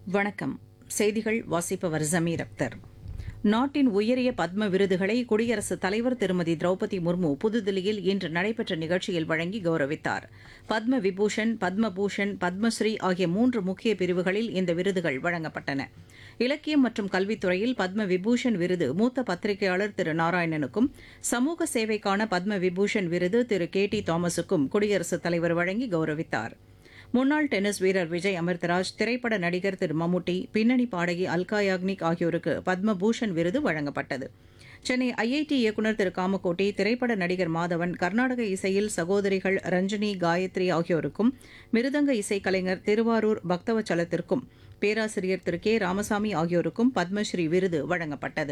வணக்கம் செய்திகள் வாசிப்பவர் ஜமீர் அக்தர் நாட்டின் உயரிய பத்ம விருதுகளை குடியரசுத் தலைவர் திருமதி திரௌபதி முர்மு புதுதில்லியில் இன்று நடைபெற்ற நிகழ்ச்சியில் வழங்கி கௌரவித்தார் பத்ம விபூஷன் பத்மபூஷன் பத்மஸ்ரீ ஆகிய மூன்று முக்கிய பிரிவுகளில் இந்த விருதுகள் வழங்கப்பட்டன இலக்கியம் மற்றும் கல்வித்துறையில் பத்ம விபூஷன் விருது மூத்த பத்திரிகையாளர் திரு நாராயணனுக்கும் சமூக சேவைக்கான பத்ம விபூஷன் விருது திரு கே டி தாமஸுக்கும் குடியரசுத் தலைவர் வழங்கி கௌரவித்தார் முன்னாள் டென்னிஸ் வீரர் விஜய் அமிர்தராஜ் திரைப்பட நடிகர் திரு மம்முட்டி பின்னணி பாடகி அல்கா யாக்னிக் ஆகியோருக்கு பத்மபூஷன் விருது வழங்கப்பட்டது சென்னை ஐஐடி இயக்குநர் திரு காமகோட்டி திரைப்பட நடிகர் மாதவன் கர்நாடக இசையில் சகோதரிகள் ரஞ்சினி காயத்ரி ஆகியோருக்கும் மிருதங்க இசைக்கலைஞர் திருவாரூர் பக்தவச்சலத்திற்கும் பேராசிரியர் திரு கே ராமசாமி ஆகியோருக்கும் பத்மஸ்ரீ விருது வழங்கப்பட்டது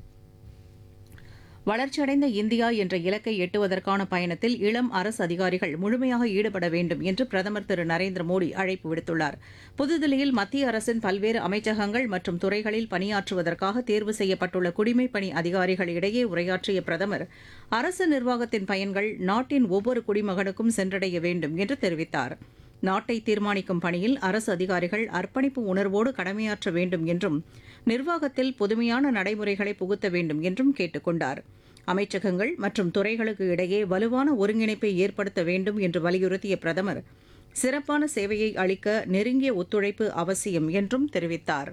வளர்ச்சியடைந்த இந்தியா என்ற இலக்கை எட்டுவதற்கான பயணத்தில் இளம் அரசு அதிகாரிகள் முழுமையாக ஈடுபட வேண்டும் என்று பிரதமர் திரு நரேந்திர மோடி அழைப்பு விடுத்துள்ளார் புதுதில்லியில் மத்திய அரசின் பல்வேறு அமைச்சகங்கள் மற்றும் துறைகளில் பணியாற்றுவதற்காக தேர்வு செய்யப்பட்டுள்ள குடிமைப்பணி அதிகாரிகளிடையே உரையாற்றிய பிரதமர் அரசு நிர்வாகத்தின் பயன்கள் நாட்டின் ஒவ்வொரு குடிமகனுக்கும் சென்றடைய வேண்டும் என்று தெரிவித்தார் நாட்டை தீர்மானிக்கும் பணியில் அரசு அதிகாரிகள் அர்ப்பணிப்பு உணர்வோடு கடமையாற்ற வேண்டும் என்றும் நிர்வாகத்தில் புதுமையான நடைமுறைகளை புகுத்த வேண்டும் என்றும் கேட்டுக் கொண்டார் அமைச்சகங்கள் மற்றும் துறைகளுக்கு இடையே வலுவான ஒருங்கிணைப்பை ஏற்படுத்த வேண்டும் என்று வலியுறுத்திய பிரதமர் சிறப்பான சேவையை அளிக்க நெருங்கிய ஒத்துழைப்பு அவசியம் என்றும் தெரிவித்தார்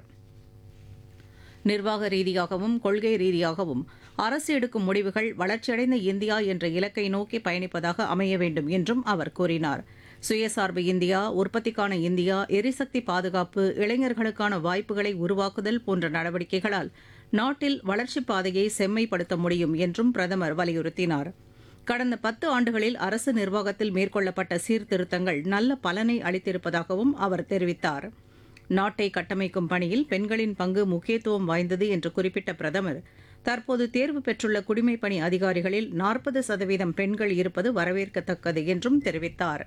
நிர்வாக ரீதியாகவும் கொள்கை ரீதியாகவும் அரசு எடுக்கும் முடிவுகள் வளர்ச்சியடைந்த இந்தியா என்ற இலக்கை நோக்கி பயணிப்பதாக அமைய வேண்டும் என்றும் அவர் கூறினார் சுயசார்பு இந்தியா உற்பத்திக்கான இந்தியா எரிசக்தி பாதுகாப்பு இளைஞர்களுக்கான வாய்ப்புகளை உருவாக்குதல் போன்ற நடவடிக்கைகளால் நாட்டில் வளர்ச்சிப் பாதையை செம்மைப்படுத்த முடியும் என்றும் பிரதமர் வலியுறுத்தினார் கடந்த பத்து ஆண்டுகளில் அரசு நிர்வாகத்தில் மேற்கொள்ளப்பட்ட சீர்திருத்தங்கள் நல்ல பலனை அளித்திருப்பதாகவும் அவர் தெரிவித்தார் நாட்டை கட்டமைக்கும் பணியில் பெண்களின் பங்கு முக்கியத்துவம் வாய்ந்தது என்று குறிப்பிட்ட பிரதமர் தற்போது தேர்வு பெற்றுள்ள குடிமைப்பணி அதிகாரிகளில் நாற்பது சதவீதம் பெண்கள் இருப்பது வரவேற்கத்தக்கது என்றும் தெரிவித்தார்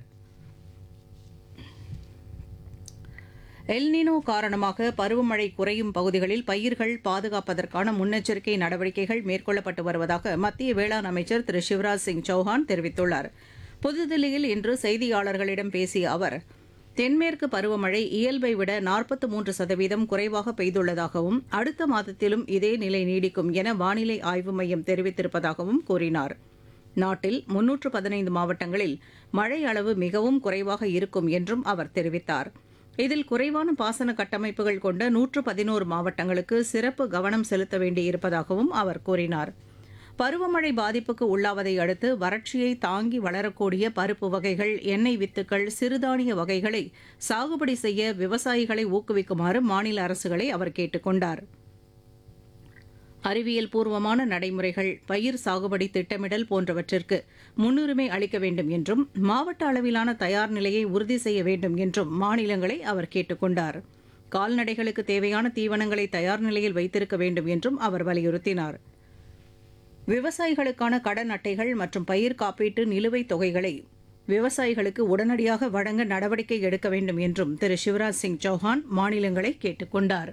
எல்னினோ காரணமாக பருவமழை குறையும் பகுதிகளில் பயிர்கள் பாதுகாப்பதற்கான முன்னெச்சரிக்கை நடவடிக்கைகள் மேற்கொள்ளப்பட்டு வருவதாக மத்திய வேளாண் அமைச்சர் திரு சிவராஜ் சிங் சௌஹான் தெரிவித்துள்ளார் புதுதில்லியில் இன்று செய்தியாளர்களிடம் பேசிய அவர் தென்மேற்கு பருவமழை இயல்பை விட நாற்பத்து மூன்று சதவீதம் குறைவாக பெய்துள்ளதாகவும் அடுத்த மாதத்திலும் இதே நிலை நீடிக்கும் என வானிலை ஆய்வு மையம் தெரிவித்திருப்பதாகவும் கூறினார் நாட்டில் முன்னூற்று பதினைந்து மாவட்டங்களில் மழை அளவு மிகவும் குறைவாக இருக்கும் என்றும் அவர் தெரிவித்தார் இதில் குறைவான பாசன கட்டமைப்புகள் கொண்ட நூற்று பதினோரு மாவட்டங்களுக்கு சிறப்பு கவனம் செலுத்த வேண்டியிருப்பதாகவும் அவர் கூறினார் பருவமழை பாதிப்புக்கு உள்ளாவதை அடுத்து வறட்சியை தாங்கி வளரக்கூடிய பருப்பு வகைகள் எண்ணெய் வித்துக்கள் சிறுதானிய வகைகளை சாகுபடி செய்ய விவசாயிகளை ஊக்குவிக்குமாறு மாநில அரசுகளை அவர் கேட்டுக் கொண்டார் அறிவியல் பூர்வமான நடைமுறைகள் பயிர் சாகுபடி திட்டமிடல் போன்றவற்றிற்கு முன்னுரிமை அளிக்க வேண்டும் என்றும் மாவட்ட அளவிலான தயார் நிலையை உறுதி செய்ய வேண்டும் என்றும் மாநிலங்களை அவர் கேட்டுக் கொண்டார் கால்நடைகளுக்கு தேவையான தீவனங்களை தயார் நிலையில் வைத்திருக்க வேண்டும் என்றும் அவர் வலியுறுத்தினார் விவசாயிகளுக்கான கடன் அட்டைகள் மற்றும் பயிர் காப்பீட்டு நிலுவைத் தொகைகளை விவசாயிகளுக்கு உடனடியாக வழங்க நடவடிக்கை எடுக்க வேண்டும் என்றும் திரு சிவராஜ் சிங் சௌஹான் மாநிலங்களை கேட்டுக் கொண்டார்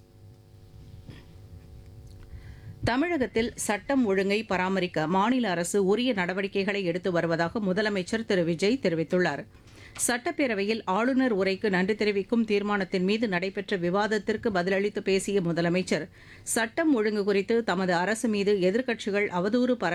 தமிழகத்தில் சட்டம் ஒழுங்கை பராமரிக்க மாநில அரசு உரிய நடவடிக்கைகளை எடுத்து வருவதாக முதலமைச்சர் திரு விஜய் தெரிவித்துள்ளார் சட்டப்பேரவையில் ஆளுநர் உரைக்கு நன்றி தெரிவிக்கும் தீர்மானத்தின் மீது நடைபெற்ற விவாதத்திற்கு பதிலளித்து பேசிய முதலமைச்சர் சட்டம் ஒழுங்கு குறித்து தமது அரசு மீது எதிர்க்கட்சிகள் அவதூறு பரப்ப